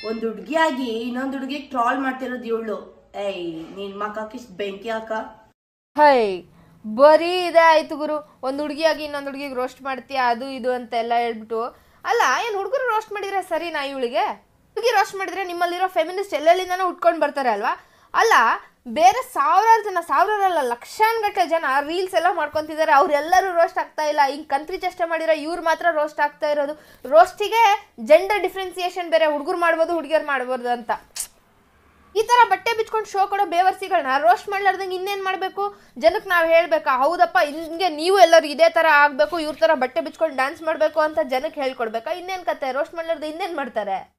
ಒಂದ್ ಹುಡ್ಗಿಯಾಗಿ ಇನ್ನೊಂದ್ ಹುಡ್ಗಿಗ್ ಟ್ರಾಲ್ ಮಾಡ್ತಿರೋದು ಇವಳು ಏಯ್ ನಿನ್ ಮಕ್ಕಕ್ಕೆ ಬೆಂಕಿ ಹಾಕ ಹೈ ಬರೀ ಇದೇ ಆಯ್ತು ಗುರು ಒಂದು ಹುಡುಗಿಯಾಗಿ ಇನ್ನೊಂದು ಹುಡುಗಿಗೆ ರೋಸ್ಟ್ ಮಾಡ್ತೀಯ ಅದು ಇದು ಅಂತ ಎಲ್ಲ ಹೇಳ್ಬಿಟ್ಟು ಅಲ್ಲ ಏನು ಹುಡುಗರು ರೋಸ್ಟ್ ಮಾಡಿದ್ರೆ ಸರಿನಾ ಇವಳಿಗೆ ಹುಡುಗಿ ರೋಸ್ಟ್ ಮಾಡಿದ್ರೆ ನಿಮ್ಮಲ್ಲಿರೋ ಫೆಮಿನಿಸ್ಟ್ ಎಲ್ಲೆಲ್ಲಿಂದನೋ ಉಟ್ಕೊಂಡು ಬರ್ತಾರೆ ಅಲ್ವಾ ಅಲ್ಲ ಬೇರೆ ಸಾವಿರಾರು ಜನ ಸಾವಿರಾರಲ್ಲ ಲಕ್ಷಾನ್ಗಟ್ಟಲೆ ಜನ ರೀಲ್ಸ್ ಎಲ್ಲ ಮಾಡ್ಕೊಂತಿದ್ದಾರೆ ಅವರೆಲ್ಲರೂ ರೋಸ್ಟ್ ಆಗ್ತಾ ಇಲ್ಲ ಹಿಂಗೆ ಕಂತ್ರಿ ಚೇಷ್ಟೆ ಮಾಡಿರೋ ಇವ್ರು ಮಾತ್ರ ರೋಸ್ಟ್ ಆಗ್ತಾ ಇರೋದು ರೋಸ್ಟಿಗೆ ಜೆಂಡರ್ ಡಿಫ್ರೆನ್ಸಿಯೇಷನ್ ಬೇರೆ ಹುಡುಗರು ಮಾಡ್ಬೋದು ಹುಡುಗಿಯರು ಮಾಡ್ಬೋದು ಅಂತ ಈ ತರ ಬಟ್ಟೆ ಬಿಚ್ಕೊಂಡು ಶೋ ಕೊಡೋ ಬೇವರ್ಸಿಗಳನ್ನ ರೋಸ್ಟ್ ಮಾಡ್ಲಾರ್ದಂಗೆ ಇನ್ನೇನ್ ಮಾಡ್ಬೇಕು ಜನಕ್ಕೆ ನಾವು ಹೇಳ್ಬೇಕಾ ಹೌದಪ್ಪ ಹಿಂಗೆ ನೀವು ಎಲ್ಲರೂ ಇದೇ ತರ ಆಗ್ಬೇಕು ಇವ್ರ ತರ ಬಟ್ಟೆ ಬಿಚ್ಕೊಂಡು ಡ್ಯಾನ್ಸ್ ಮಾಡ್ಬೇಕು ಅಂತ ಜನಕ್ಕೆ ಹೇಳ್ಕೊಡ್ಬೇಕಾ ಇನ್ನೇನ್ ಕತೆ ರೋಸ್ಟ್ ಮಾಡ್ಲಾರ್ದು ಇನ್ನೇನ್ ಮಾಡ್ತಾರೆ